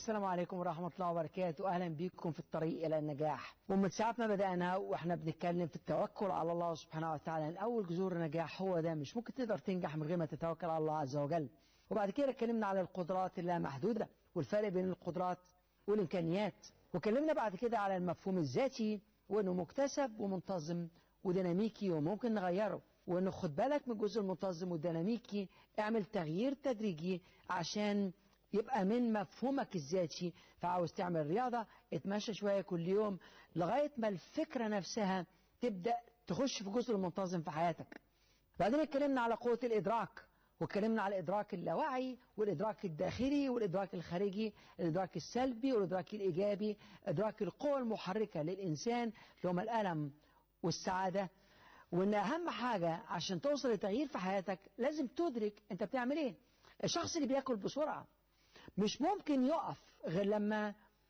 السلام عليكم ورحمة الله وبركاته أهلا بكم في الطريق إلى النجاح ومن ساعة ما بدأنا وإحنا بنتكلم في التوكل على الله سبحانه وتعالى أن أول جذور النجاح هو ده مش ممكن تقدر تنجح من غير ما تتوكل على الله عز وجل وبعد كده اتكلمنا على القدرات اللامحدودة والفرق بين القدرات والإمكانيات وكلمنا بعد كده على المفهوم الذاتي وإنه مكتسب ومنتظم وديناميكي وممكن نغيره وإنه خد بالك من الجزء المنتظم والديناميكي اعمل تغيير تدريجي عشان يبقى من مفهومك الذاتي فعاوز تعمل رياضة اتمشى شوية كل يوم لغاية ما الفكرة نفسها تبدأ تخش في الجزء المنتظم في حياتك بعدين اتكلمنا على قوة الإدراك واتكلمنا على الإدراك اللاواعي والإدراك الداخلي والإدراك الخارجي الإدراك السلبي والإدراك الإيجابي إدراك القوة المحركة للإنسان اللي هم الألم والسعادة وإن أهم حاجة عشان توصل لتغيير في حياتك لازم تدرك أنت بتعمل إيه الشخص اللي بياكل بسرعة مش ممكن يقف غير لما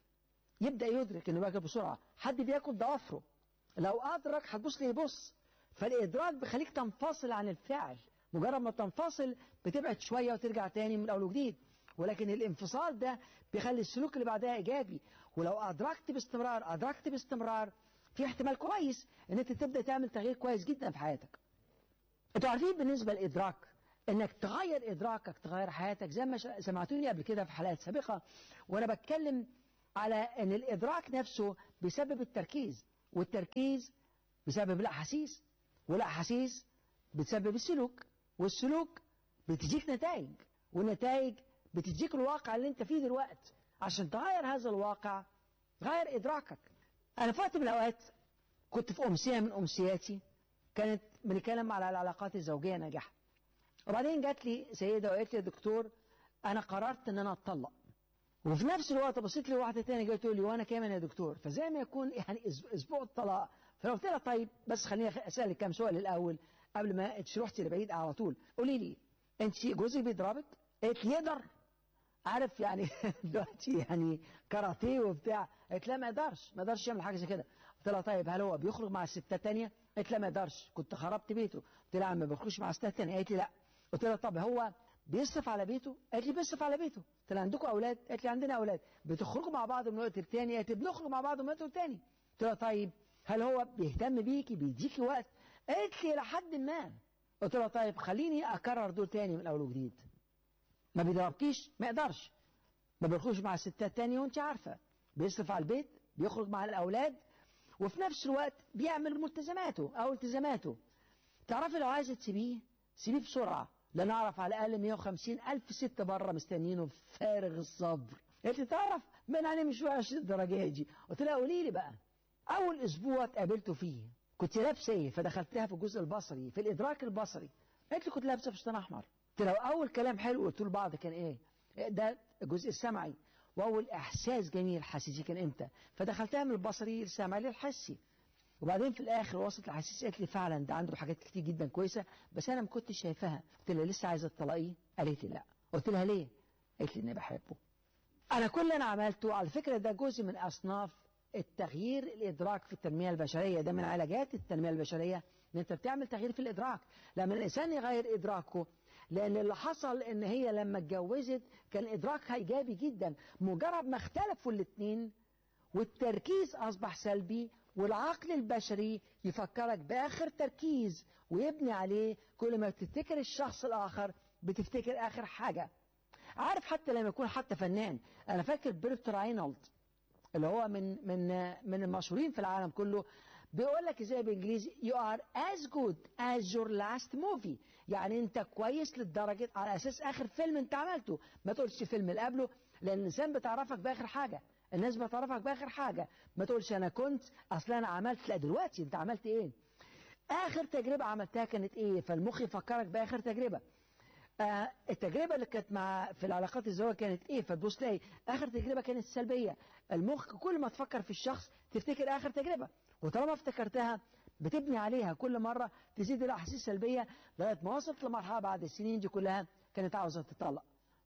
يبدأ يدرك انه بياكل بسرعة حد بياكل ضوافره لو أدرك هتبص ليه يبص فالإدراك بيخليك تنفصل عن الفعل مجرد ما تنفصل بتبعد شوية وترجع تاني من أول وجديد ولكن الانفصال ده بيخلي السلوك اللي بعدها إيجابي ولو أدركت باستمرار أدركت باستمرار في احتمال كويس ان انت تبدأ تعمل تغيير كويس جدا في حياتك انتوا عارفين بالنسبة للإدراك انك تغير ادراكك تغير حياتك زي ما سمعتوني قبل كده في حلقات سابقة وانا بتكلم على ان الادراك نفسه بيسبب التركيز والتركيز بسبب الاحاسيس والاحاسيس بتسبب السلوك والسلوك بتجيك نتائج والنتائج بتديك الواقع اللي انت فيه دلوقتي عشان تغير هذا الواقع غير ادراكك انا في وقت من الاوقات كنت في امسيه من امسياتي كانت بنتكلم على العلاقات الزوجيه ناجحه وبعدين جات لي سيدة وقالت لي يا دكتور أنا قررت إن أنا أتطلق وفي نفس الوقت بصيت لي واحدة تانية جايه تقول لي وأنا كمان يا دكتور فزي ما يكون يعني أسبوع الطلاق فلو قلت لها طيب بس خليني أسألك كام سؤال الأول قبل ما رحتي لبعيد على طول قولي لي أنت جوزك بيضربك؟ قالت لي يقدر عارف يعني دلوقتي يعني كاراتيه وبتاع قالت لا ما يقدرش ما يقدرش يعمل حاجه زي كده قلت لها طيب هل هو بيخرج مع الستات تانية قالت لا ما يقدرش كنت خربت بيته قلت لها ما بيخرجش مع ستات تانية قالت لي لا قلت لها طب هو بيصرف على بيته قالت لي بيصرف على بيته قلت لها عندكم اولاد قالت لي عندنا اولاد بتخرجوا مع بعض من وقت للتاني قالت لي بنخرج مع بعض من وقت للتاني قلت لها طيب هل هو بيهتم بيكي بيديكي وقت قالت لي لحد ما قلت لها طيب خليني اكرر دول تاني من اول وجديد ما بيضربكيش ما يقدرش ما بيخرجش مع الستات تاني وانت عارفه بيصرف على البيت بيخرج مع الاولاد وفي نفس الوقت بيعمل ملتزماته او التزاماته تعرفي لو عايزه تسيبيه سيبيه بسرعه لان اعرف على الاقل 150 الف ست بره مستنيينه فارغ الصبر قالت لي تعرف من انا مش وحش الدرجه دي قلت لها قولي لي بقى اول اسبوع اتقابلته فيه كنت لابسه ايه فدخلتها في الجزء البصري في الادراك البصري قالت لي كنت لابسه فستان احمر قلت لها اول كلام حلو قلت له بعض كان ايه ده الجزء السمعي واول احساس جميل حسيتي كان امتى فدخلتها من البصري للسمعي للحسي وبعدين في الاخر وصلت الحسيس قالت لي فعلا ده عنده حاجات كتير جدا كويسه بس انا ما كنتش شايفاها قلت لها لسه عايزه تطلقيه قالت لي لا قلت لها ليه قالت لي اني بحبه انا كل اللي انا عملته على فكره ده جزء من اصناف التغيير الادراك في التنميه البشريه ده من علاجات التنميه البشريه ان انت بتعمل تغيير في الادراك لما الانسان يغير ادراكه لان اللي حصل ان هي لما اتجوزت كان ادراكها ايجابي جدا مجرد ما اختلفوا الاثنين والتركيز اصبح سلبي والعقل البشري يفكرك باخر تركيز ويبني عليه كل ما تفتكر الشخص الاخر بتفتكر اخر حاجه عارف حتى لما يكون حتى فنان انا فاكر بيرت راينولد اللي هو من من من المشهورين في العالم كله بيقول لك ازاي بالانجليزي you are as good as your last movie يعني انت كويس للدرجه على اساس اخر فيلم انت عملته ما تقولش فيلم اللي قبله لان الانسان بتعرفك باخر حاجه الناس بتعرفك باخر حاجه ما تقولش انا كنت اصل انا عملت لا دلوقتي انت عملت ايه اخر تجربه عملتها كانت ايه فالمخ يفكرك باخر تجربه آه التجربة اللي كانت مع في العلاقات الزوجية كانت ايه فتبص تلاقي اخر تجربة كانت سلبية المخ كل ما تفكر في الشخص تفتكر اخر تجربة وطالما افتكرتها بتبني عليها كل مرة تزيد الاحاسيس السلبية لغاية ما وصلت لمرحلة بعد السنين دي كلها كانت عاوزة تطلق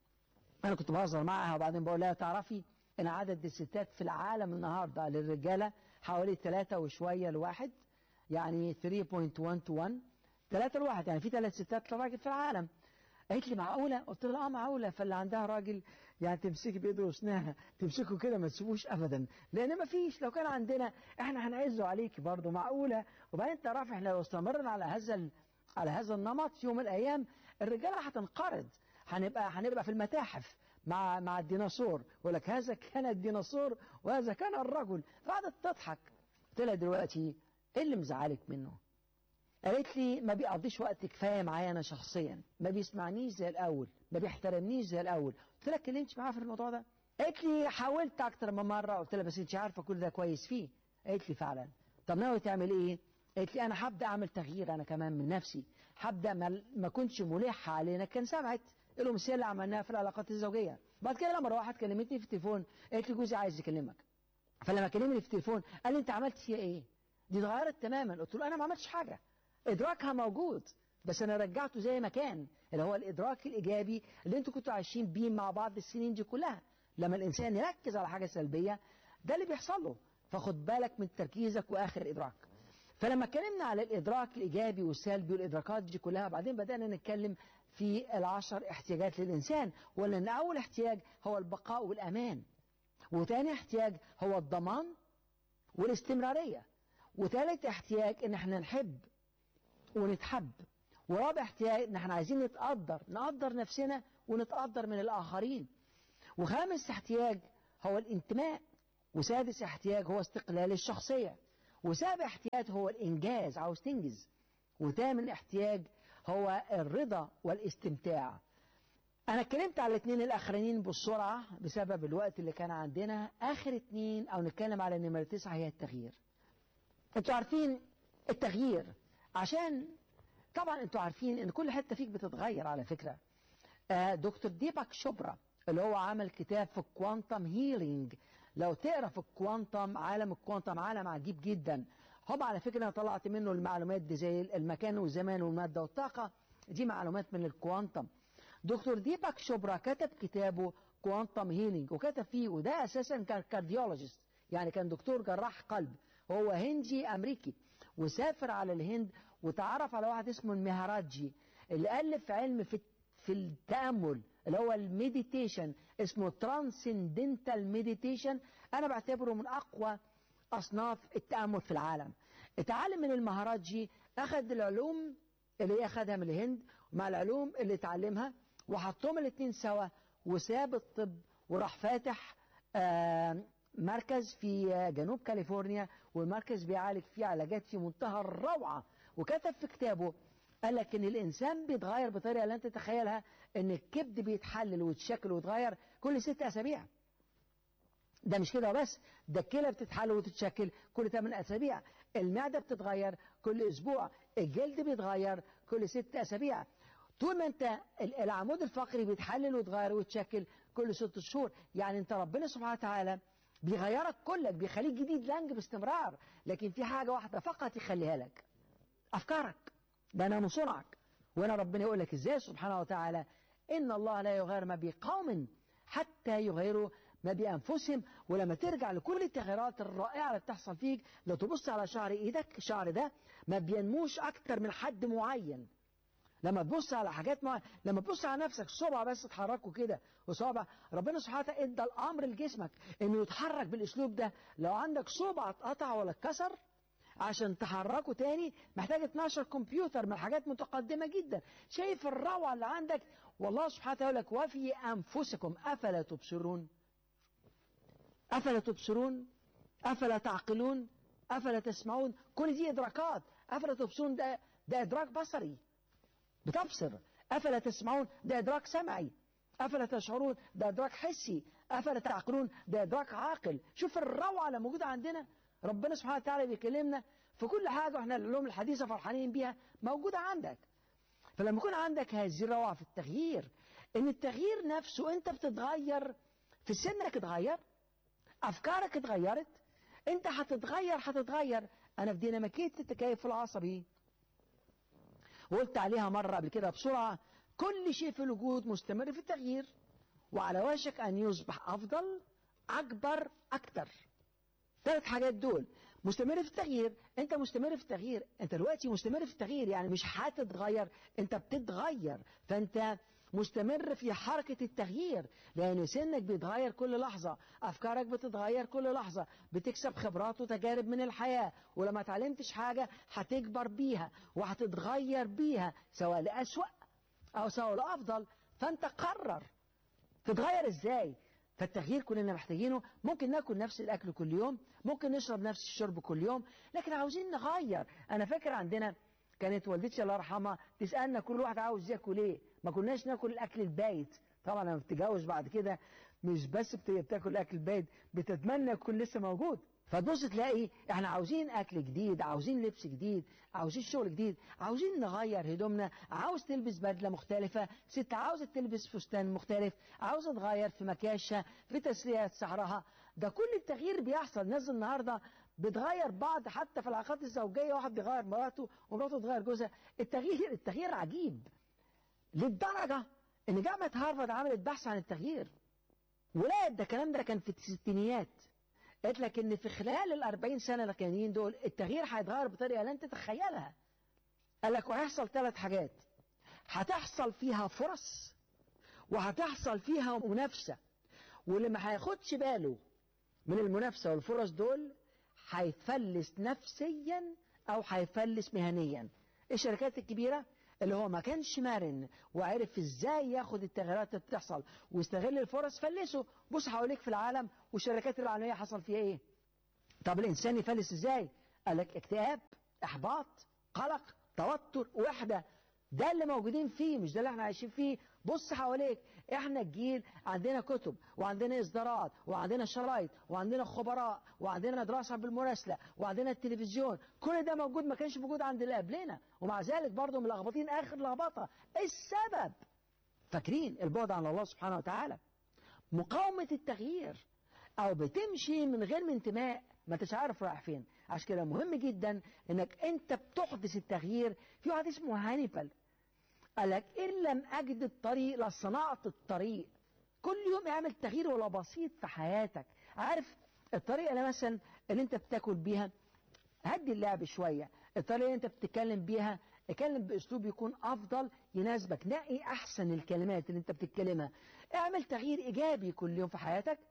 انا كنت بهزر معاها وبعدين بقول لها تعرفي ان عدد الستات في العالم النهاردة للرجالة حوالي ثلاثة وشوية لواحد يعني 3.1 to 1 ثلاثة لواحد يعني في ثلاث ستات لراجل في العالم قالت لي معقولة قلت لها اه معقولة فاللي عندها راجل يعني تمسكي بايده وسناها تمسكه كده ما تسيبوش ابدا لان ما فيش لو كان عندنا احنا هنعزه عليكي برضه معقولة وبعدين تعرفي احنا لو استمرنا على هذا على هذا النمط في يوم من الايام الرجاله هتنقرض هنبقى هنبقى في المتاحف مع مع الديناصور يقول لك هذا كان الديناصور وهذا كان الرجل فقعدت تضحك قلت لها دلوقتي ايه اللي مزعلك منه؟ قالت لي ما بيقضيش وقت كفايه معايا انا شخصيا ما بيسمعنيش زي الاول ما بيحترمنيش زي الاول قلت لها اتكلمتش معاه في الموضوع ده قالت لي حاولت اكتر من مره قلت لها بس انت عارفه كل ده كويس فيه قالت لي فعلا طب ناوي تعمل ايه قالت لي انا هبدا اعمل تغيير انا كمان من نفسي هبدا ما, ما كنتش ملحه علينا كان سمعت الامثله اللي عملناها في العلاقات الزوجيه بعد كده لما روحت كلمتني في التليفون قالت لي جوزي عايز يكلمك فلما كلمني في التليفون قال لي انت عملت فيها ايه دي اتغيرت تماما قلت له انا ما عملتش حاجه ادراكها موجود بس انا رجعته زي ما كان اللي هو الادراك الايجابي اللي انتوا كنتوا عايشين بيه مع بعض السنين دي كلها لما الانسان يركز على حاجه سلبيه ده اللي بيحصل له فخد بالك من تركيزك واخر ادراك فلما اتكلمنا على الادراك الايجابي والسلبي والادراكات دي كلها بعدين بدانا نتكلم في العشر احتياجات للانسان ولان اول احتياج هو البقاء والامان وتاني احتياج هو الضمان والاستمراريه وثالث احتياج ان احنا نحب ونتحب ورابع احتياج ان احنا عايزين نتقدر نقدر نفسنا ونتقدر من الاخرين وخامس احتياج هو الانتماء وسادس احتياج هو استقلال الشخصية وسابع احتياج هو الانجاز عاوز تنجز وثامن احتياج هو الرضا والاستمتاع انا اتكلمت على الاثنين الاخرانيين بسرعة بسبب الوقت اللي كان عندنا اخر اثنين او نتكلم على نمرة تسعة هي التغيير انتوا عارفين التغيير عشان طبعا انتوا عارفين ان كل حته فيك بتتغير على فكره آه دكتور ديباك شوبرا اللي هو عمل كتاب في الكوانتم هيلينج لو تقرا في الكوانتم عالم الكوانتم عالم عجيب جدا هم على فكره انا طلعت منه المعلومات دي زي المكان والزمان والماده والطاقه دي معلومات من الكوانتم دكتور ديباك شوبرا كتب كتابه كوانتم هيلينج وكتب فيه وده اساسا كان كارديولوجيست يعني كان دكتور جراح قلب هو هندي امريكي وسافر على الهند وتعرف على واحد اسمه المهراجي اللي ألف علم في في التأمل اللي هو المديتيشن اسمه ترانسندنتال مديتيشن أنا بعتبره من أقوى أصناف التأمل في العالم اتعلم من المهراجي أخذ العلوم اللي هي أخذها من الهند مع العلوم اللي اتعلمها وحطهم الاثنين سوا وساب الطب وراح فاتح آه مركز في جنوب كاليفورنيا والمركز بيعالج فيه علاجات في منتهى الروعة وكتب في كتابه قال لك ان الانسان بيتغير بطريقه لا انت تتخيلها ان الكبد بيتحلل ويتشكل ويتغير كل ست اسابيع ده مش كده بس ده الكلى بتتحلل وتتشكل كل 8 اسابيع المعده بتتغير كل اسبوع الجلد بيتغير كل ست اسابيع طول ما انت العمود الفقري بيتحلل ويتغير ويتشكل كل ست شهور يعني انت ربنا سبحانه وتعالى بيغيرك كلك بيخليك جديد لانج باستمرار لكن في حاجة واحدة فقط يخليها لك أفكارك ده أنا مصنعك وأنا ربنا يقول لك إزاي سبحانه وتعالى إن الله لا يغير ما بقوم حتى يغيروا ما بأنفسهم ولما ترجع لكل التغيرات الرائعة اللي بتحصل فيك لو تبص على شعر إيدك الشعر ده ما بينموش أكتر من حد معين لما تبص على حاجات معينة لما تبص على نفسك صبع بس تحركه كده وصابع ربنا سبحانه وتعالى ادى الامر لجسمك انه يتحرك بالاسلوب ده لو عندك صبع اتقطع ولا اتكسر عشان تحركه تاني محتاج 12 كمبيوتر من حاجات متقدمه جدا شايف الروعه اللي عندك والله سبحانه وتعالى يقول لك وفي انفسكم افلا تبصرون افلا تبصرون افلا تعقلون افلا تسمعون كل دي ادراكات افلا تبصرون ده ده ادراك بصري بتبصر أفلا تسمعون ده إدراك سمعي أفلا تشعرون ده إدراك حسي أفلا تعقلون ده إدراك عاقل شوف الروعة اللي موجودة عندنا ربنا سبحانه وتعالى بيكلمنا في كل حاجة وإحنا العلوم الحديثة فرحانين بيها موجودة عندك فلما يكون عندك هذه الروعة في التغيير إن التغيير نفسه أنت بتتغير في سنك اتغير أفكارك اتغيرت أنت هتتغير هتتغير أنا في ديناميكية التكيف العصبي وقلت عليها مرة قبل كده بسرعة كل شيء في الوجود مستمر في التغيير وعلى وشك أن يصبح أفضل أكبر أكتر ثلاث حاجات دول مستمر في التغيير انت مستمر في التغيير انت دلوقتي مستمر في التغيير يعني مش هتتغير انت بتتغير فانت مستمر في حركة التغيير لأن سنك بيتغير كل لحظة أفكارك بتتغير كل لحظة بتكسب خبرات وتجارب من الحياة ولما تعلمتش حاجة هتكبر بيها وهتتغير بيها سواء لأسوأ أو سواء لأفضل فأنت قرر تتغير إزاي فالتغيير كلنا محتاجينه ممكن ناكل نفس الأكل كل يوم ممكن نشرب نفس الشرب كل يوم لكن عاوزين نغير أنا فاكر عندنا كانت والدتي الله يرحمها تسألنا كل واحد عاوز ياكل ايه ما كناش ناكل الاكل البايت طبعا لما بتتجوز بعد كده مش بس بتاكل الاكل البايت بتتمنى يكون لسه موجود فتبص تلاقي احنا عاوزين اكل جديد عاوزين لبس جديد عاوزين شغل جديد عاوزين نغير هدومنا عاوز تلبس بدله مختلفه ست عاوزه تلبس فستان مختلف عاوزه تغير في مكياشها في تسريحه شعرها ده كل التغيير بيحصل الناس النهارده بتغير بعض حتى في العلاقات الزوجيه واحد بيغير مراته ومراته تغير جوزها التغيير التغيير عجيب للدرجه ان جامعه هارفارد عملت بحث عن التغيير ولقت ده الكلام ده كان في الستينيات قالت لك ان في خلال ال 40 سنه الاخرانيين دول التغيير هيتغير بطريقه لن تتخيلها قال لك وهيحصل ثلاث حاجات هتحصل فيها فرص وهتحصل فيها منافسه واللي ما هياخدش باله من المنافسه والفرص دول هيفلس نفسيا او هيفلس مهنيا الشركات الكبيره اللي هو ما كانش مرن وعرف ازاي ياخد التغييرات اللي بتحصل ويستغل الفرص فلسه بص حواليك في العالم والشركات العالميه حصل فيها ايه طب الانسان يفلس ازاي قال لك اكتئاب احباط قلق توتر وحده ده اللي موجودين فيه مش ده اللي احنا عايشين فيه بص حواليك احنا الجيل عندنا كتب وعندنا اصدارات وعندنا شرايط وعندنا خبراء وعندنا دراسه بالمراسله وعندنا التلفزيون كل ده موجود ما كانش موجود عند اللي قبلنا ومع ذلك برضه ملخبطين اخر لخبطه السبب فاكرين البعد عن الله سبحانه وتعالى مقاومه التغيير او بتمشي من غير من انتماء ما انتش عارف رايح فين عشان كده مهم جدا انك انت بتحدث التغيير في واحد اسمه هانيبال قال لك ان لم اجد الطريق لصنعت الطريق كل يوم اعمل تغيير ولو بسيط في حياتك عارف الطريقه اللي مثلا اللي انت بتاكل بيها هدي اللعب شويه الطريقه اللي انت بتتكلم بيها اتكلم باسلوب يكون افضل يناسبك نقي احسن الكلمات اللي انت بتتكلمها اعمل تغيير ايجابي كل يوم في حياتك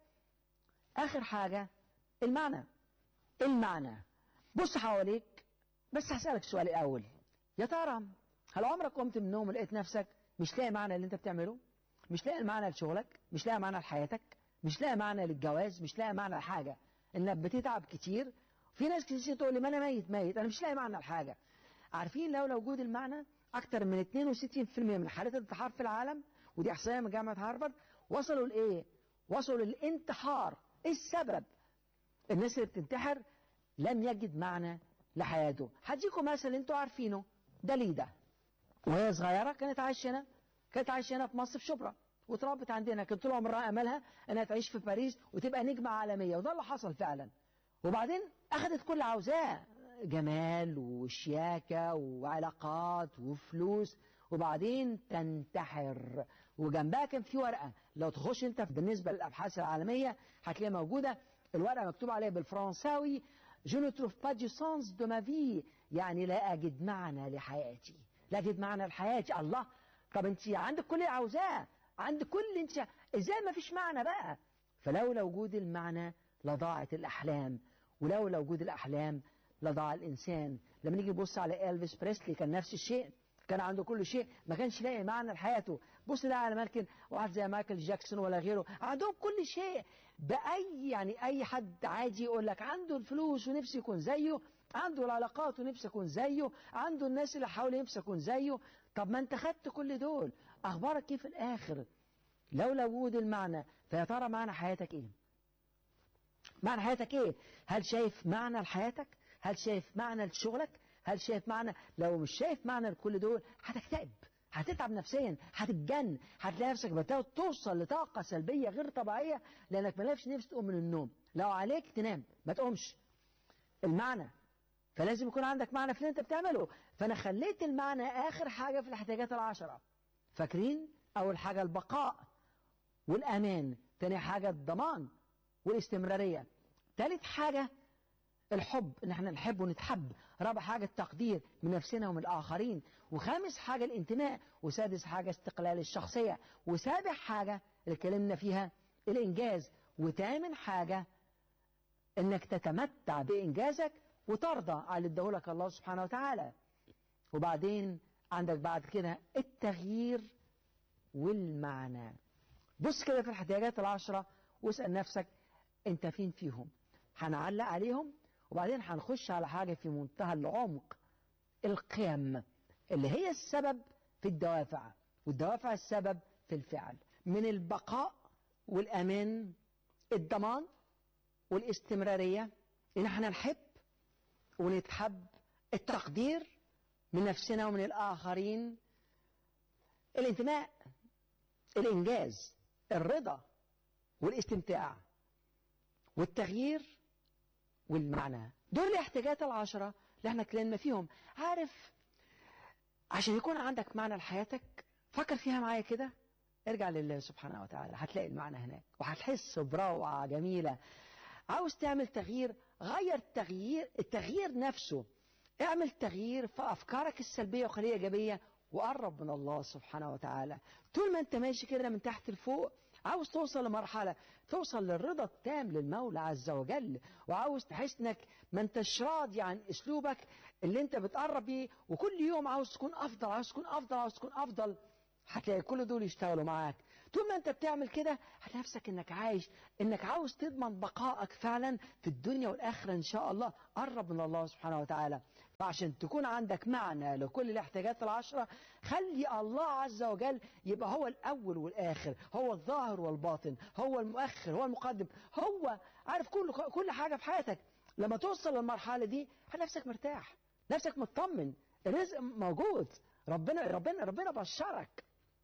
اخر حاجه المعنى المعنى بص حواليك بس هسألك السؤال الأول يا ترى هل عمرك قمت من النوم ولقيت نفسك مش لاقي معنى اللي انت بتعمله مش لاقي معنى لشغلك مش لاقي معنى لحياتك مش لاقي معنى للجواز مش لاقي معنى لحاجة انك بتتعب كتير في ناس كتير تقول لي ما انا ميت ميت انا مش لاقي معنى لحاجة عارفين لولا وجود المعنى اكتر من 62% من حالات الانتحار في العالم ودي احصائيه من جامعه هارفارد وصلوا لايه وصلوا للانتحار ايه السبب الناس اللي بتنتحر لم يجد معنى لحياته هديكم مثل انتوا عارفينه داليدا وهي صغيره كانت عايشه هنا كانت عايشه هنا في مصر في شبرا واتربت عندنا كانت طول عمرها املها انها تعيش في باريس وتبقى نجمه عالميه وده اللي حصل فعلا وبعدين اخذت كل عاوزاه جمال وشياكه وعلاقات وفلوس وبعدين تنتحر وجنبها كان في ورقه لو تخش انت بالنسبه للابحاث العالميه هتلاقيها موجوده الورقه مكتوب عليها بالفرنساوي Je ne trouve pas du sens de ma vie يعني لا أجد معنى لحياتي لا أجد معنى لحياتي الله طب أنت عندك كل اللي عاوزاه عندك كل اللي أنت إزاي ما فيش معنى بقى فلولا وجود المعنى لضاعت الأحلام ولولا وجود الأحلام لضاع الإنسان لما نيجي نبص على إلفيس بريسلي كان نفس الشيء كان عنده كل شيء ما كانش لاقي معنى لحياته بص ده على ممكن واحد زي مايكل جاكسون ولا غيره عندهم كل شيء بأي يعني أي حد عادي يقول لك عنده الفلوس ونفسه يكون زيه عنده العلاقات ونفسه يكون زيه عنده الناس اللي حواليه نفسه يكون زيه طب ما انت خدت كل دول أخبارك ايه في الآخر لولا وجود المعنى فيا ترى معنى حياتك ايه معنى حياتك ايه هل شايف معنى لحياتك هل شايف معنى لشغلك هل شايف معنى لو مش شايف معنى لكل دول هتكتئب هتتعب نفسيا هتتجن هتلاقي نفسك بتوصل لطاقة سلبية غير طبيعية لأنك مالكش نفس تقوم من النوم لو عليك تنام ما تقومش المعنى فلازم يكون عندك معنى في اللي انت بتعمله فأنا خليت المعنى آخر حاجة في الاحتياجات العشرة فاكرين أول حاجة البقاء والأمان تاني حاجة الضمان والاستمرارية تالت حاجة الحب ان احنا نحب ونتحب رابع حاجة التقدير من نفسنا ومن الآخرين وخامس حاجة الانتماء وسادس حاجة استقلال الشخصية وسابع حاجة اللي اتكلمنا فيها الإنجاز وثامن حاجة انك تتمتع بإنجازك وترضى على اللي اداهولك الله سبحانه وتعالى وبعدين عندك بعد كده التغيير والمعنى بص كده في الاحتياجات العشرة واسأل نفسك انت فين فيهم هنعلق عليهم وبعدين هنخش على حاجة في منتهى العمق القيم اللي هي السبب في الدوافع والدوافع السبب في الفعل من البقاء والأمان الضمان والاستمرارية إن احنا نحب ونتحب التقدير من نفسنا ومن الآخرين الانتماء الإنجاز الرضا والاستمتاع والتغيير والمعنى دول الاحتياجات العشرة اللي احنا اتكلمنا فيهم عارف عشان يكون عندك معنى لحياتك فكر فيها معايا كده ارجع لله سبحانه وتعالى هتلاقي المعنى هناك وهتحس بروعة جميلة عاوز تعمل تغيير غير التغيير التغيير نفسه اعمل تغيير في أفكارك السلبية وخلية إيجابية وقرب من الله سبحانه وتعالى طول ما انت ماشي كده من تحت لفوق عاوز توصل لمرحلة توصل للرضا التام للمولى عز وجل وعاوز تحس انك ما انتش راضي عن اسلوبك اللي انت بتقرب بيه وكل يوم عاوز تكون افضل عاوز تكون افضل عاوز تكون افضل هتلاقي كل دول يشتغلوا معاك طول ما انت بتعمل كده هتلاقي نفسك انك عايش انك عاوز تضمن بقائك فعلا في الدنيا والاخره ان شاء الله قرب من الله سبحانه وتعالى فعشان تكون عندك معنى لكل الاحتياجات العشرة خلي الله عز وجل يبقى هو الأول والآخر هو الظاهر والباطن هو المؤخر هو المقدم هو عارف كل كل حاجة في حياتك لما توصل للمرحلة دي نفسك مرتاح نفسك مطمن الرزق موجود ربنا ربنا ربنا بشرك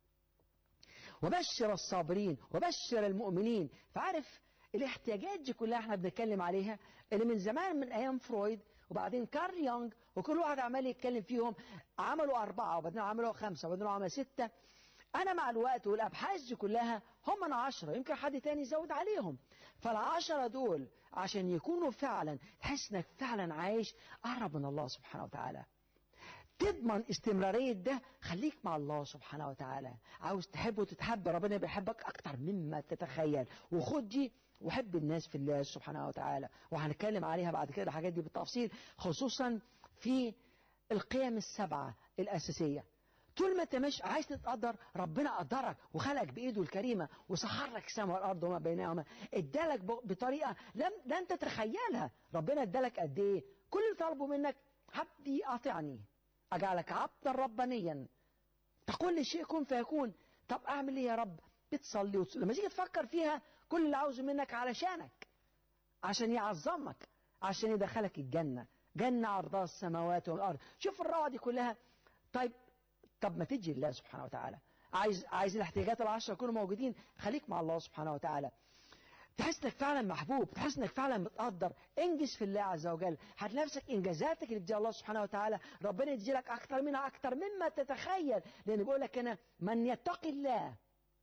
وبشر الصابرين وبشر المؤمنين فعارف الاحتياجات دي كلها احنا بنتكلم عليها اللي من زمان من ايام فرويد وبعدين كارل يونغ وكل واحد عمال يتكلم فيهم عملوا أربعة وبعدين عملوا خمسة وبعدين عملوا ستة أنا مع الوقت والأبحاث دي كلها هم أنا عشرة يمكن حد تاني يزود عليهم فالعشرة دول عشان يكونوا فعلا تحس إنك فعلا عايش قرب من الله سبحانه وتعالى تضمن استمرارية ده خليك مع الله سبحانه وتعالى عاوز تحب وتتحب ربنا بيحبك أكتر مما تتخيل وخد دي وحب الناس في الله سبحانه وتعالى وهنتكلم عليها بعد كده الحاجات دي بالتفصيل خصوصا في القيم السبعة الأساسية طول ما انت مش عايز تتقدر ربنا قدرك وخلقك بايده الكريمه وسخر لك السماء والارض وما بينهما ادالك بطريقه لم لن تتخيلها ربنا ادالك قد ايه كل اللي طالبه منك عبدي اطعني اجعلك عبدا ربانيا تقول للشيء كن فيكون طب اعمل ايه يا رب بتصلي وتصلي لما تيجي تفكر فيها كل اللي عاوزه منك علشانك عشان يعظمك عشان يدخلك الجنة جنة عرضها السماوات والأرض شوف الروعة دي كلها طيب طب ما تجي لله سبحانه وتعالى عايز عايز الاحتياجات العشرة يكونوا موجودين خليك مع الله سبحانه وتعالى تحس انك فعلا محبوب تحس انك فعلا متقدر انجز في الله عز وجل هتلاقي نفسك انجازاتك اللي بتديها الله سبحانه وتعالى ربنا يدي لك اكتر منها اكتر مما تتخيل لان بيقول لك هنا من يتقي الله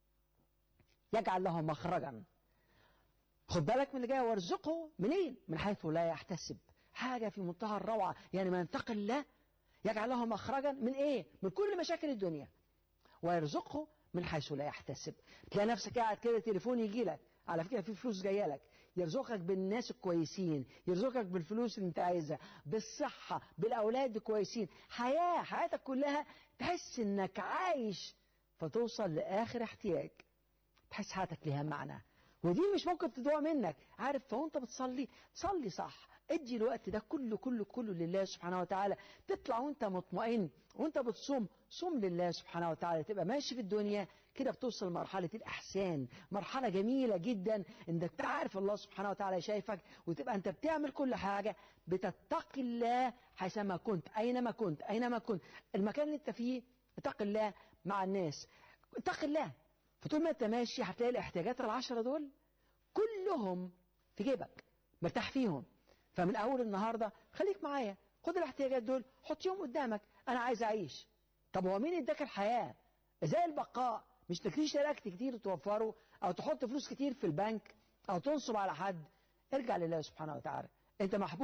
يجعل له مخرجا خد بالك من اللي جاي وارزقه منين من حيث لا يحتسب حاجة في منتهى الروعة يعني من يتقي الله يجعل له مخرجا من ايه من كل مشاكل الدنيا ويرزقه من حيث لا يحتسب تلاقي نفسك قاعد كده تليفون يجي لك على فكرة في فلوس جاية لك يرزقك بالناس الكويسين يرزقك بالفلوس اللي انت عايزها بالصحة بالأولاد الكويسين حياة حياتك كلها تحس انك عايش فتوصل لآخر احتياج تحس حياتك ليها معنى ودي مش ممكن تضيع منك عارف فوانت بتصلي صلي صح ادي الوقت ده كله كله كله لله سبحانه وتعالى تطلع وانت مطمئن وانت بتصوم صوم لله سبحانه وتعالى تبقى ماشي في الدنيا كده بتوصل لمرحلة الإحسان مرحلة جميلة جدا انك تعرف الله سبحانه وتعالى شايفك وتبقى انت بتعمل كل حاجة بتتقي الله حيثما كنت أينما كنت أينما كنت المكان اللي انت فيه اتقي الله مع الناس اتقي الله فطول ما انت ماشي هتلاقي الاحتياجات العشرة دول كلهم في جيبك مرتاح فيهم فمن أول النهاردة خليك معايا خد الاحتياجات دول حطيهم قدامك أنا عايز أعيش طب هو مين اداك الحياة زي البقاء مش تكريش لك كتير توفره أو تحط فلوس كتير في البنك أو تنصب على حد ارجع لله سبحانه وتعالى أنت محبوب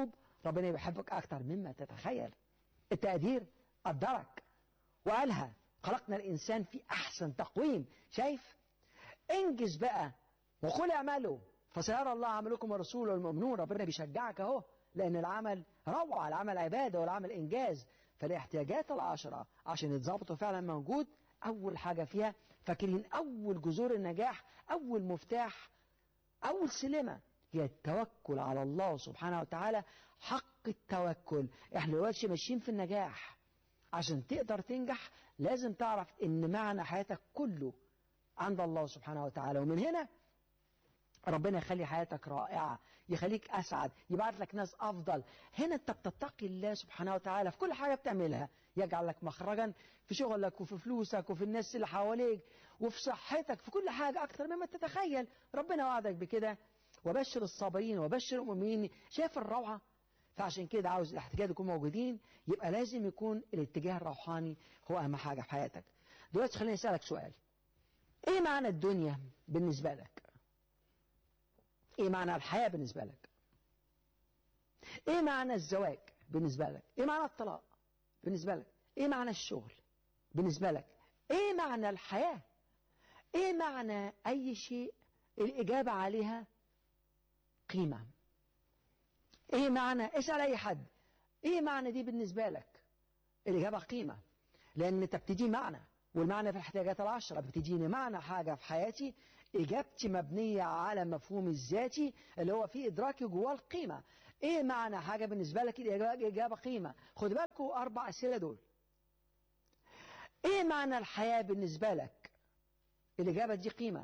ربنا بيحبك أكتر مما تتخيل التقدير قدرك وقالها خلقنا الإنسان في أحسن تقويم شايف انجز بقى وقل اعملوا فسيرى الله عملكم ورسوله والمؤمنون ربنا بيشجعك اهو لأن العمل روعة العمل عبادة والعمل إنجاز فالاحتياجات العشرة عشان يتظبطوا فعلا موجود أول حاجة فيها فاكرين أول جذور النجاح أول مفتاح أول سلمة هي التوكل على الله سبحانه وتعالى حق التوكل احنا دلوقتي ماشيين في النجاح عشان تقدر تنجح لازم تعرف ان معنى حياتك كله عند الله سبحانه وتعالى ومن هنا ربنا يخلي حياتك رائعة يخليك أسعد يبعت لك ناس أفضل هنا أنت بتتقي الله سبحانه وتعالى في كل حاجة بتعملها يجعل لك مخرجا في شغلك وفي فلوسك وفي الناس اللي حواليك وفي صحتك في كل حاجة أكتر مما تتخيل ربنا وعدك بكده وبشر الصابرين وبشر المؤمنين شايف الروعة فعشان كده عاوز الاحتجاج يكون موجودين يبقى لازم يكون الاتجاه الروحاني هو أهم حاجة في حياتك دلوقتي خليني أسألك سؤال ايه معنى الدنيا بالنسبة لك ايه معنى الحياة بالنسبة لك ايه معنى الزواج بالنسبة لك ايه معنى الطلاق بالنسبة لك ايه معنى الشغل بالنسبة لك ايه معنى الحياة ايه معنى اي شيء الاجابة عليها قيمة ايه معنى اسأل اي حد ايه معنى دي بالنسبة لك الاجابة قيمة لان انت بتدي معنى والمعنى في الاحتياجات العشرة بتديني معنى حاجة في حياتي إجابتي مبنية على مفهوم الذاتي اللي هو فيه إدراكي جواه القيمة إيه معنى حاجة بالنسبة لك الإجابة إجابة قيمة خد بالكوا أربع أسئلة دول إيه معنى الحياة بالنسبة لك الإجابة دي قيمة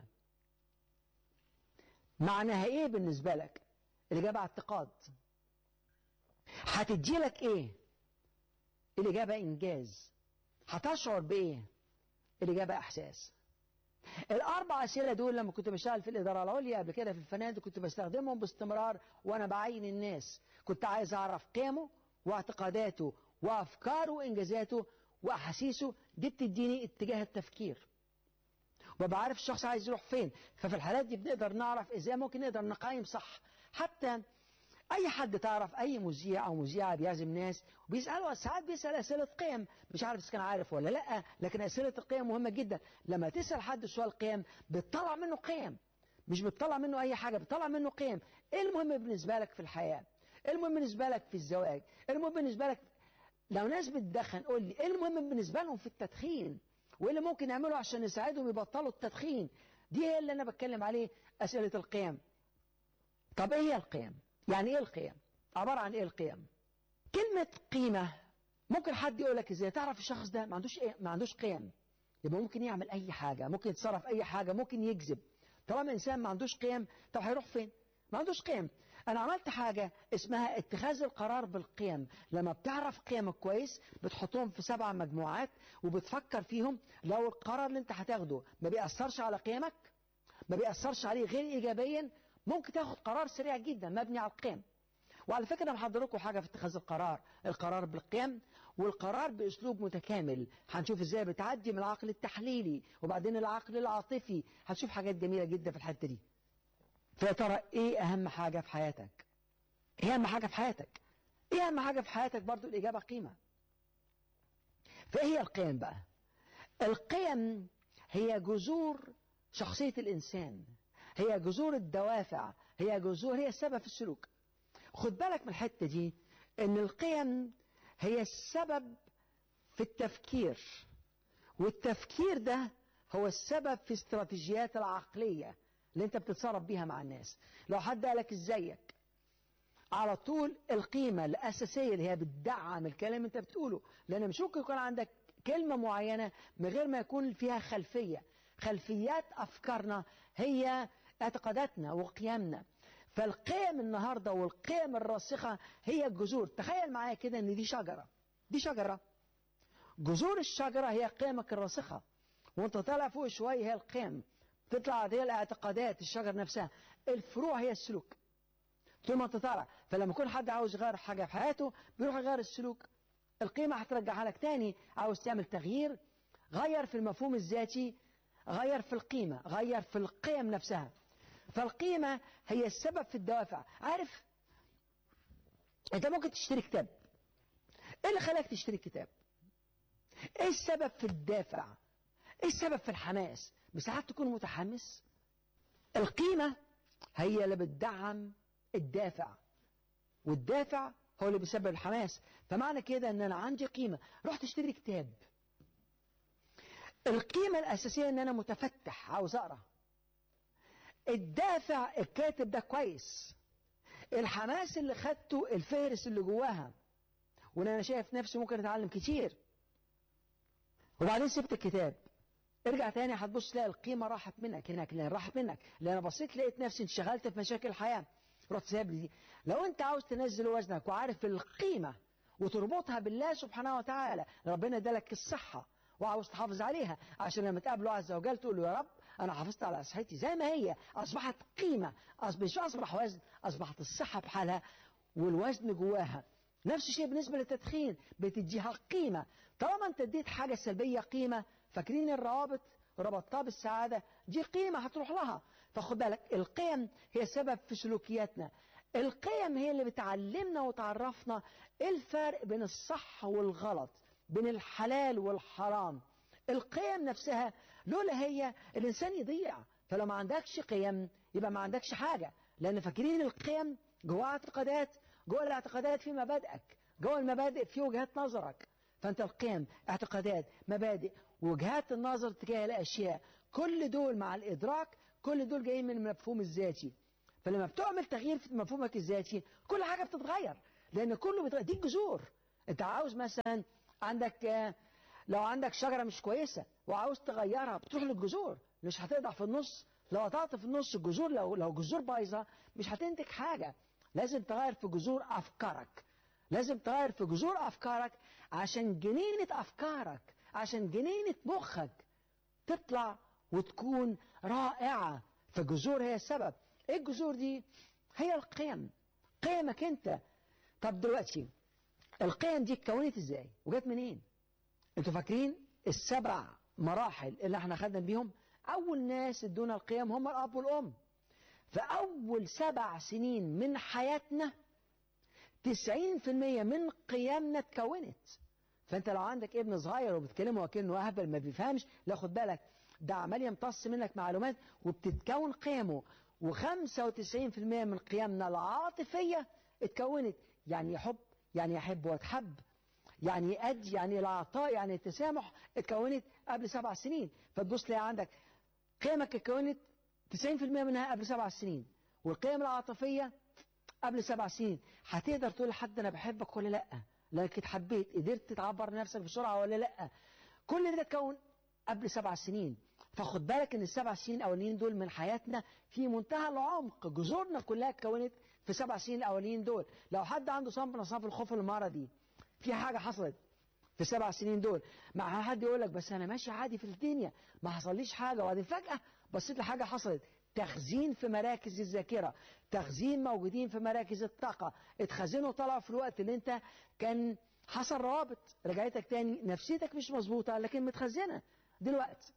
معناها إيه بالنسبة لك الإجابة اعتقاد هتدي لك إيه الإجابة إنجاز هتشعر بإيه الإجابة إحساس الأربع أسئلة دول لما كنت بشتغل في الإدارة العليا قبل كده في الفنادق كنت بستخدمهم باستمرار وأنا بعين الناس كنت عايز أعرف قيمه واعتقاداته وأفكاره وإنجازاته وأحاسيسه دي بتديني اتجاه التفكير وببقى عارف الشخص عايز يروح فين ففي الحالات دي بنقدر نعرف إزاي ممكن نقدر نقيم صح حتى أي حد تعرف أي مذيع أو مذيعة بيعزم ناس وبيسألوا ساعات بيسأل أسئلة قيم مش عارف إذا كان عارف ولا لأ لكن أسئلة القيم مهمة جدا لما تسأل حد سؤال قيم بتطلع منه قيم مش بتطلع منه أي حاجة بتطلع منه قيم إيه المهم بالنسبة لك في الحياة إيه المهم بالنسبة لك في الزواج إيه المهم بالنسبة لك لو ناس بتدخن قول لي إيه المهم بالنسبة لهم في التدخين وإيه اللي ممكن يعملوا عشان يساعدهم يبطلوا التدخين دي هي اللي أنا بتكلم عليه أسئلة القيم طب إيه هي القيم يعني ايه القيم عبارة عن ايه القيم كلمة قيمة ممكن حد يقول لك ازاي تعرف الشخص ده ما عندوش إيه؟ ما عندوش قيم يبقى ممكن يعمل اي حاجة ممكن يتصرف اي حاجة ممكن يكذب طالما انسان ما عندوش قيم طب هيروح فين ما عندوش قيم انا عملت حاجة اسمها اتخاذ القرار بالقيم لما بتعرف قيمك كويس بتحطهم في سبع مجموعات وبتفكر فيهم لو القرار اللي انت هتاخده ما بيأثرش على قيمك ما بيأثرش عليه غير ايجابيا ممكن تاخد قرار سريع جدا مبني على القيم وعلى فكرة انا محضر لكم حاجة في اتخاذ القرار القرار بالقيم والقرار باسلوب متكامل هنشوف ازاي بتعدي من العقل التحليلي وبعدين العقل العاطفي هتشوف حاجات جميلة جدا في الحتة دي فيا ترى ايه اهم حاجة في حياتك ايه اهم حاجة في حياتك ايه اهم حاجة في حياتك برضو الاجابة قيمة فايه هي القيم بقى القيم هي جذور شخصية الانسان هي جذور الدوافع هي جذور هي السبب في السلوك خد بالك من الحتة دي ان القيم هي السبب في التفكير والتفكير ده هو السبب في استراتيجيات العقلية اللي انت بتتصرف بيها مع الناس لو حد قالك ازيك على طول القيمة الأساسية اللي هي بتدعم الكلام اللي انت بتقوله لأن مش ممكن يكون عندك كلمة معينة من غير ما يكون فيها خلفية خلفيات أفكارنا هي اعتقاداتنا وقيمنا فالقيم النهاردة والقيم الراسخة هي الجذور تخيل معايا كده ان دي شجرة دي شجرة جذور الشجرة هي قيمك الراسخة وانت طالع فوق شوية هي القيم تطلع هي الاعتقادات الشجر نفسها الفروع هي السلوك طول ما انت طالع فلما يكون حد عاوز يغير حاجة في حياته بيروح يغير السلوك القيمة هترجعها لك تاني عاوز تعمل تغيير غير في المفهوم الذاتي غير في القيمة غير في القيم نفسها فالقيمة هي السبب في الدوافع عارف انت ممكن تشتري كتاب ايه اللي خلاك تشتري كتاب ايه السبب في الدافع ايه السبب في الحماس ساعات تكون متحمس القيمة هي اللي بتدعم الدافع والدافع هو اللي بيسبب الحماس فمعنى كده ان انا عندي قيمة رحت اشتري كتاب القيمة الاساسية ان انا متفتح عاوز اقرا الدافع الكاتب ده كويس الحماس اللي خدته الفهرس اللي جواها وان انا شايف نفسي ممكن اتعلم كتير وبعدين سبت الكتاب ارجع تاني هتبص تلاقي القيمة راحت منك هناك لان راحت منك لان انا بصيت لقيت نفسي انشغلت في مشاكل الحياة رحت سايب لي دي لو انت عاوز تنزل وزنك وعارف القيمة وتربطها بالله سبحانه وتعالى ربنا ادالك الصحة وعاوز تحافظ عليها عشان لما تقابله عز وجل تقول له يا رب انا حافظت على صحتي زي ما هي اصبحت قيمة مش اصبح وزن اصبحت الصحة بحالها والوزن جواها نفس الشيء بالنسبة للتدخين بتديها قيمة طالما انت اديت حاجة سلبية قيمة فاكرين الروابط ربطتها بالسعادة دي قيمة هتروح لها فخد بالك القيم هي سبب في سلوكياتنا القيم هي اللي بتعلمنا وتعرفنا ايه الفرق بين الصح والغلط بين الحلال والحرام القيم نفسها لولا هي الإنسان يضيع فلو ما عندكش قيم يبقى ما عندكش حاجة لأن فاكرين القيم جوه اعتقادات جوه الاعتقادات في مبادئك جوه المبادئ في وجهات نظرك فأنت القيم اعتقادات مبادئ وجهات النظر تجاه الأشياء كل دول مع الإدراك كل دول جايين من المفهوم الذاتي فلما بتعمل تغيير في مفهومك الذاتي كل حاجة بتتغير لأن كله بيتغير دي الجذور أنت عاوز مثلا عندك لو عندك شجرة مش كويسة وعاوز تغيرها بتروح للجذور مش هتقطع في النص لو قطعت في النص الجذور لو لو جذور بايظة مش هتنتج حاجة لازم تغير في جذور أفكارك لازم تغير في جذور أفكارك عشان جنينة أفكارك عشان جنينة مخك تطلع وتكون رائعة فالجذور هي السبب ايه الجذور دي هي القيم قيمك انت طب دلوقتي القيم دي اتكونت ازاي وجت منين انتوا فاكرين السبع مراحل اللي احنا خدنا بيهم اول ناس ادونا القيم هم الاب والام فاول سبع سنين من حياتنا تسعين في المية من قيمنا اتكونت فانت لو عندك ابن صغير وبتكلمه وكأنه اهبل ما بيفهمش لا خد بالك ده عمال يمتص منك معلومات وبتتكون قيمه و95% من قيمنا العاطفية اتكونت يعني يحب يعني يحب وتحب يعني يأدي يعني العطاء يعني التسامح اتكونت قبل سبع سنين فتبص تلاقي عندك قيمك اتكونت 90% منها قبل سبع سنين والقيم العاطفية قبل سبع سنين هتقدر تقول لحد انا بحبك ولا لا لانك اتحبيت قدرت تعبر نفسك بسرعة ولا لا كل ده اتكون قبل سبع سنين فخد بالك ان السبع سنين الاولين دول من حياتنا في منتهى العمق جذورنا كلها اتكونت في السبع سنين الاولين دول لو حد عنده صنف من اصناف الخوف المرضي في حاجة حصلت في السبع سنين دول مع حد يقول لك بس انا ماشي عادي في الدنيا ما حصليش حاجة وبعدين فجأة بصيت لحاجة حصلت تخزين في مراكز الذاكرة تخزين موجودين في مراكز الطاقة اتخزنوا طلعوا في الوقت اللي انت كان حصل روابط رجعتك تاني نفسيتك مش مظبوطة لكن متخزنة دلوقتي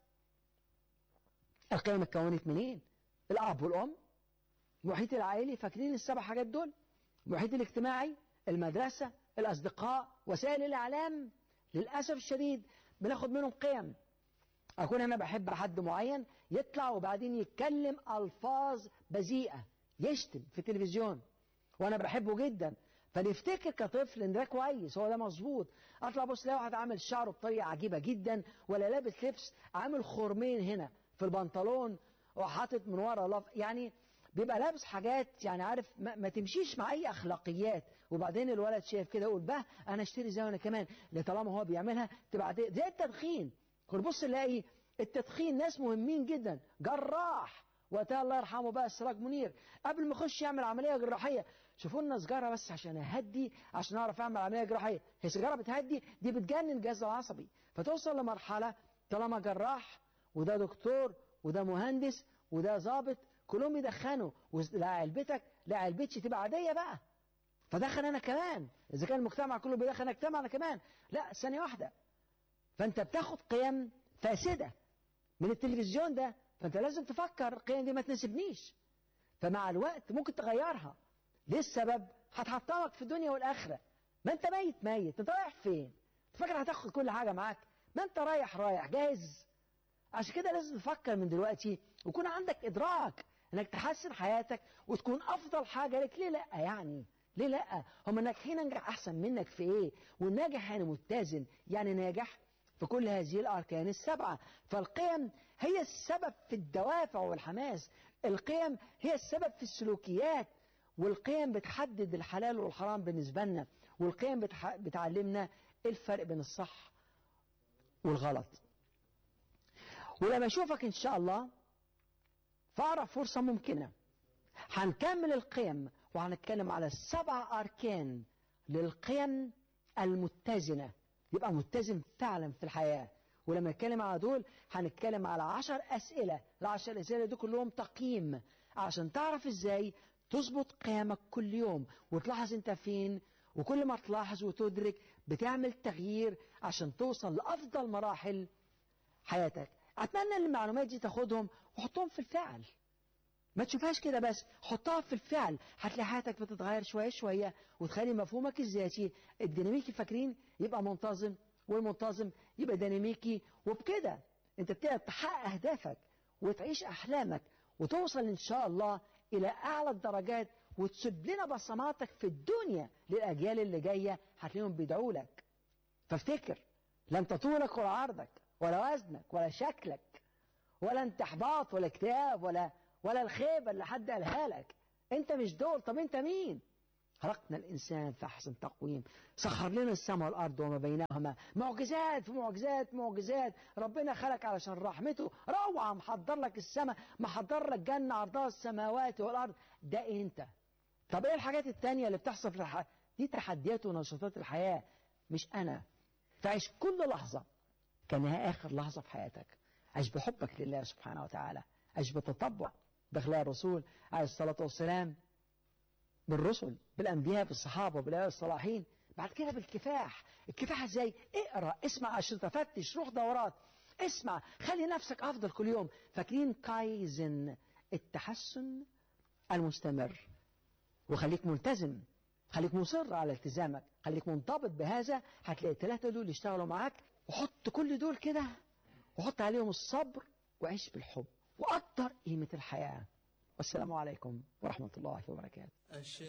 القيم اتكونت منين الاب والام المحيط العائلي فاكرين السبع حاجات دول المحيط الاجتماعي المدرسة الأصدقاء وسائل الإعلام للأسف الشديد بناخد منهم قيم أكون أنا بحب حد معين يطلع وبعدين يتكلم ألفاظ بذيئة يشتم في التلفزيون وأنا بحبه جدا فنفتكر كطفل ان ده كويس هو ده مظبوط اطلع بص لاقي واحد عامل شعره بطريقه عجيبه جدا ولا لابس لبس عامل خرمين هنا في البنطلون وحاطط من ورا لف يعني بيبقى لابس حاجات يعني عارف ما, ما تمشيش مع اي اخلاقيات وبعدين الولد شايف كده يقول بقى انا اشتري زي انا كمان طالما هو بيعملها تبقى زي التدخين كل بص نلاقي التدخين ناس مهمين جدا جراح وقتها الله يرحمه بقى السراج منير قبل ما يخش يعمل عمليه جراحيه شوفوا لنا سجاره بس عشان اهدي عشان اعرف اعمل عمليه جراحيه هي سجاره بتهدي دي بتجنن الجهاز العصبي فتوصل لمرحله طالما جراح وده دكتور وده مهندس وده ظابط كلهم يدخنوا لا علبتك لا علبتش تبقى عاديه بقى فدخن انا كمان اذا كان المجتمع كله بيدخن اجتمع انا كمان لا ثانيه واحده فانت بتاخد قيم فاسده من التلفزيون ده فانت لازم تفكر القيم دي ما تناسبنيش فمع الوقت ممكن تغيرها ليه السبب هتحطمك في الدنيا والاخره ما انت ميت ميت انت رايح فين انت فاكر هتاخد كل حاجه معاك ما انت رايح رايح جاهز عشان كده لازم تفكر من دلوقتي ويكون عندك ادراك انك تحسن حياتك وتكون افضل حاجه لك ليه لا يعني ليه لا هم الناجحين انجح احسن منك في ايه والناجح يعني متزن يعني ناجح في كل هذه الاركان السبعه فالقيم هي السبب في الدوافع والحماس القيم هي السبب في السلوكيات والقيم بتحدد الحلال والحرام بالنسبه لنا والقيم بتح... بتعلمنا الفرق بين الصح والغلط ولما اشوفك ان شاء الله فاعرف فرصه ممكنه هنكمل القيم وهنتكلم على السبع أركان للقيم المتزنة يبقى متزن فعلا في الحياة ولما نتكلم على دول هنتكلم على عشر أسئلة العشر أسئلة دول كلهم تقييم عشان تعرف ازاي تظبط قيمك كل يوم وتلاحظ انت فين وكل ما تلاحظ وتدرك بتعمل تغيير عشان توصل لأفضل مراحل حياتك أتمنى ان المعلومات دي تاخدهم وحطهم في الفعل ما تشوفهاش كده بس حطها في الفعل هتلاقي حياتك بتتغير شوية شوية وتخلي مفهومك الذاتي الديناميكي فاكرين يبقى منتظم والمنتظم يبقى ديناميكي وبكده انت بتقدر تحقق اهدافك وتعيش احلامك وتوصل ان شاء الله الى اعلى الدرجات وتسيب لنا بصماتك في الدنيا للاجيال اللي جايه هتلاقيهم بيدعوا لك فافتكر لا انت طولك ولا عرضك ولا وزنك ولا شكلك ولا انت احباط ولا اكتئاب ولا ولا الخيبة اللي حد قالها لك انت مش دول طب انت مين خلقنا الإنسان في أحسن تقويم سخر لنا السماء والأرض وما بينهما معجزات معجزات معجزات ربنا خلق علشان رحمته روعة محضر لك السماء محضر لك جنة عرضها السماوات والأرض ده انت طب ايه الحاجات التانية اللي بتحصل في الحياة دي تحديات ونشاطات الحياة مش أنا تعيش كل لحظة كأنها آخر لحظة في حياتك عيش بحبك لله سبحانه وتعالى عيش بتطبع بأخلاق الرسول عليه الصلاة والسلام بالرسل بالأنبياء بالصحابة بالأولياء الصالحين بعد كده بالكفاح الكفاح ازاي اقرأ اسمع أشرطة فتش روح دورات اسمع خلي نفسك أفضل كل يوم فاكرين كايزن التحسن المستمر وخليك ملتزم خليك مصر على التزامك خليك منضبط بهذا هتلاقي الثلاثة دول يشتغلوا معاك وحط كل دول كده وحط عليهم الصبر وعيش بالحب وقدر قيمة الحياة والسلام عليكم ورحمة الله وبركاته